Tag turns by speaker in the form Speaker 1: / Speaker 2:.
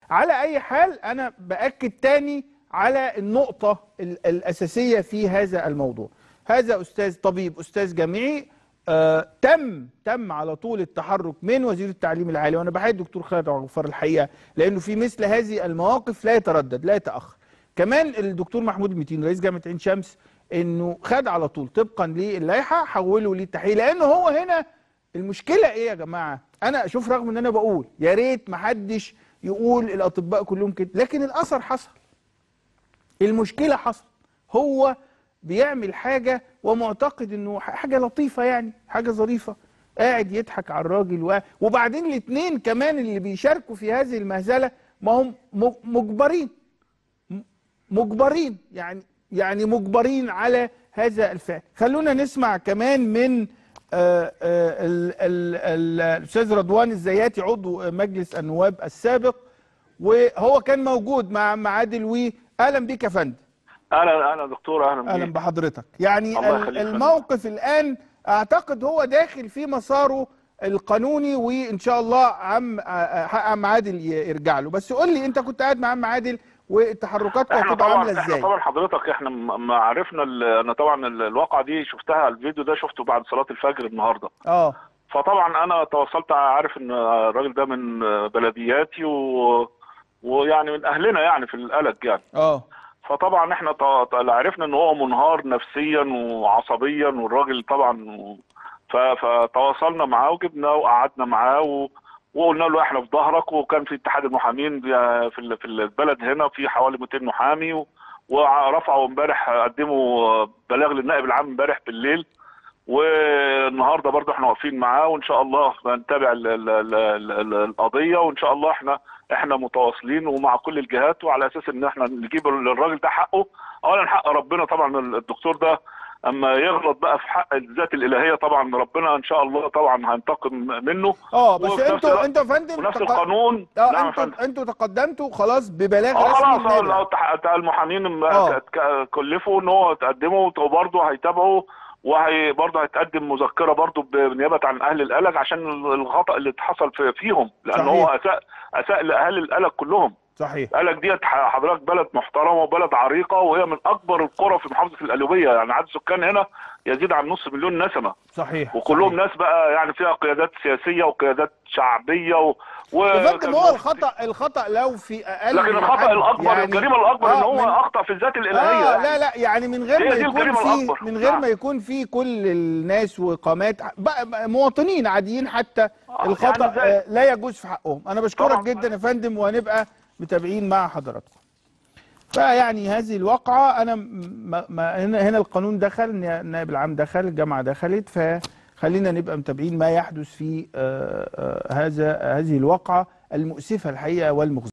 Speaker 1: على اي حال انا باكد تاني على النقطه ال- الاساسيه في هذا الموضوع هذا استاذ طبيب استاذ جامعي آه تم تم على طول التحرك من وزير التعليم العالي وانا بحيي الدكتور خالد عبد الغفار الحقيقه لانه في مثل هذه المواقف لا يتردد لا يتاخر كمان الدكتور محمود المتين رئيس جامعه عين شمس انه خد على طول طبقا للائحه حوله للتحقيق لانه هو هنا المشكله ايه يا جماعه انا شوف رغم ان انا بقول يا ريت محدش يقول الاطباء كلهم كده لكن الاثر حصل المشكله حصل هو بيعمل حاجه ومعتقد انه ح- حاجه لطيفه يعني حاجه ظريفه قاعد يضحك على الراجل و... وبعدين الاثنين كمان اللي بيشاركوا في هذه المهزله ما هم م- مجبرين م- مجبرين يعني يعني مجبرين على هذا الفعل خلونا نسمع كمان من آه، آه، ال- ال- ال- الاستاذ رضوان الزياتي عضو مجلس النواب السابق وهو كان موجود مع مع عادل وي اهلا بيك يا فندم
Speaker 2: اهلا اهلا دكتور اهلا
Speaker 1: اهلا
Speaker 2: بيك
Speaker 1: بحضرتك يعني
Speaker 2: الله
Speaker 1: ال-
Speaker 2: يخليك.
Speaker 1: الموقف الان اعتقد هو داخل في مساره القانوني وان شاء الله عم حق عم عادل ي- يرجع له بس قول لي انت كنت قاعد مع عم عادل والتحركات كانت
Speaker 2: احنا
Speaker 1: هتبقى
Speaker 2: طبعا
Speaker 1: عامله
Speaker 2: احنا
Speaker 1: ازاي
Speaker 2: طبعا حضرتك احنا م- ما عرفنا ال- انا طبعا ال- الواقعه دي شفتها الفيديو ده شفته بعد صلاه الفجر النهارده
Speaker 1: اه
Speaker 2: فطبعا انا تواصلت عارف ان الراجل ده من بلدياتي و... ويعني من اهلنا يعني في القلق يعني
Speaker 1: اه
Speaker 2: فطبعا احنا ط... ط- عرفنا ان هو منهار نفسيا وعصبيا والراجل طبعا ف... فتواصلنا معاه وجبناه وقعدنا معاه و... وقلنا له احنا في ظهرك وكان في اتحاد المحامين بي- في ال- في البلد هنا في حوالي 200 محامي و... ورفعوا امبارح قدموا بلاغ للنائب العام امبارح بالليل والنهارده برضه احنا واقفين معاه وان شاء الله هنتابع ال- ال- ال- ال- ال- القضيه وان شاء الله احنا احنا متواصلين ومع كل الجهات وعلى اساس ان احنا نجيب للراجل ده حقه اولا حق ربنا طبعا الدكتور ده اما يغلط بقى في حق الذات الالهيه طبعا ربنا ان شاء الله طبعا هينتقم منه
Speaker 1: اه بس
Speaker 2: وفي نفس
Speaker 1: انتوا
Speaker 2: الوقت-
Speaker 1: انتوا يا فندم
Speaker 2: ونفس
Speaker 1: تق-
Speaker 2: القانون
Speaker 1: اه
Speaker 2: نعم يا
Speaker 1: انتوا
Speaker 2: فندم.
Speaker 1: انتوا تقدمتوا خلاص ببلاغ
Speaker 2: اه
Speaker 1: رسمي
Speaker 2: خلاص
Speaker 1: للنائب
Speaker 2: اه
Speaker 1: العام.
Speaker 2: التح- التح- المحامين
Speaker 1: آه.
Speaker 2: ك- ك- كلفوا ان هو تقدمه وبرضه هيتابعوا وهي برضه هيتقدم مذكره برضه بنيابه عن اهل القلق عشان الخطا اللي حصل في فيهم لان
Speaker 1: صحيح.
Speaker 2: هو اساء اساء لاهالي القلق كلهم
Speaker 1: صحيح
Speaker 2: قلق ديت ح- حضرتك بلد محترمه وبلد عريقه وهي من اكبر القرى في محافظه القليوبيه يعني عدد السكان هنا يزيد عن نص مليون نسمه
Speaker 1: صحيح
Speaker 2: وكلهم
Speaker 1: صحيح.
Speaker 2: ناس بقى يعني فيها قيادات سياسيه وقيادات شعبيه و... و...
Speaker 1: يا فندم هو الخطا الخطا لو في اقل
Speaker 2: لكن
Speaker 1: من
Speaker 2: الخطا
Speaker 1: حد
Speaker 2: الاكبر
Speaker 1: يعني-
Speaker 2: الجريمه الاكبر ان
Speaker 1: آه،
Speaker 2: هو
Speaker 1: من-
Speaker 2: اخطا في الذات الالهيه
Speaker 1: اه
Speaker 2: يعني.
Speaker 1: لا لا يعني من غير
Speaker 2: هي
Speaker 1: ما
Speaker 2: دي
Speaker 1: يكون
Speaker 2: الجريمة
Speaker 1: فيه
Speaker 2: الأكبر.
Speaker 1: من غير
Speaker 2: نعم.
Speaker 1: ما يكون فيه كل الناس وقامات بقى- بقى مواطنين عاديين حتى
Speaker 2: آه،
Speaker 1: الخطا
Speaker 2: يعني زي-
Speaker 1: آه، لا يجوز في حقهم انا بشكرك
Speaker 2: طبعاً.
Speaker 1: جدا يا فندم وهنبقى متابعين مع حضراتكم فيعني هذه الواقعة أنا ما ما هنا هنا القانون دخل النائب العام دخل الجامعة دخلت فخلينا نبقى متابعين ما يحدث في آه، آه، هذا هذه الواقعة المؤسفة الحقيقة والمخزية